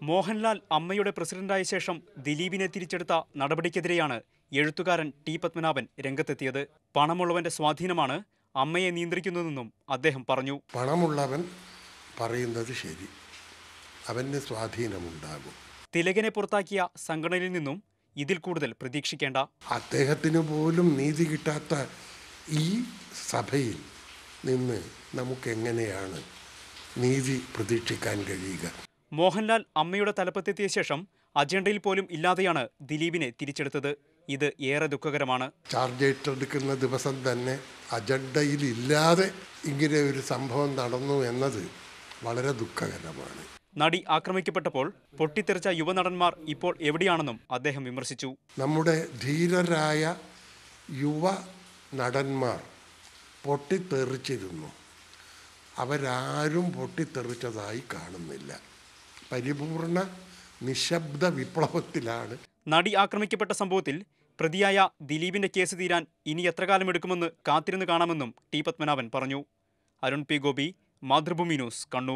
മോഹൻലാൽ അമ്മയുടെ പ്രസിഡന്റായ ശേഷം ദിലീപിനെ തിരിച്ചെടുത്ത നടപടിക്കെതിരെയാണ് എഴുത്തുകാരൻ ടി പത്മനാഭൻ രംഗത്തെത്തിയത് പണമുള്ളവന്റെ സ്വാധീനമാണ് അമ്മയെ നിയന്ത്രിക്കുന്നതെന്നും അദ്ദേഹം പറഞ്ഞു പണമുള്ളവൻ പറയുന്നത് ശരി അവന് സ്വാധീനമുണ്ടാകും തിലകനെ പുറത്താക്കിയ സംഘടനയിൽ നിന്നും ഇതിൽ കൂടുതൽ പ്രതീക്ഷിക്കേണ്ട അദ്ദേഹത്തിന് പോലും നീതി കിട്ടാത്ത ഈ സഭയിൽ നിന്ന് നമുക്കെങ്ങനെയാണ് നീതി പ്രതീക്ഷിക്കാൻ കഴിയുക മോഹൻലാൽ അമ്മയുടെ തലപ്പത്തെത്തിയ ശേഷം അജണ്ടയിൽ പോലും ഇല്ലാതെയാണ് ദിലീപിനെ തിരിച്ചെടുത്തത് ഇത് ഏറെ ദുഃഖകരമാണ് ചാർജ് ഏറ്റെടുക്കുന്ന ദിവസം തന്നെ അജണ്ടയിൽ ഇല്ലാതെ ഇങ്ങനെ ഒരു സംഭവം നടന്നു എന്നത് വളരെ ദുഃഖകരമാണ് നടി ആക്രമിക്കപ്പെട്ടപ്പോൾ പൊട്ടിത്തെറിച്ച യുവനടന്മാർ ഇപ്പോൾ എവിടെയാണെന്നും അദ്ദേഹം വിമർശിച്ചു നമ്മുടെ ധീരരായ യുവ നടന്മാർ പൊട്ടിത്തെറിച്ചിരുന്നു അവരാരും പൊട്ടിത്തെറിച്ചതായി കാണുന്നില്ല പരിപൂർണ നിശബ്ദ വിപ്ലവത്തിലാണ് നടി ആക്രമിക്കപ്പെട്ട സംഭവത്തിൽ പ്രതിയായ ദിലീപിന്റെ കേസ് തീരാൻ ഇനി എത്ര കാലമെടുക്കുമെന്ന് കാത്തിരുന്ന് കാണാമെന്നും ടി പത്മനാഭൻ പറഞ്ഞു അരുൺ പി ഗോപി മാതൃഭൂമി ന്യൂസ് കണ്ണൂർ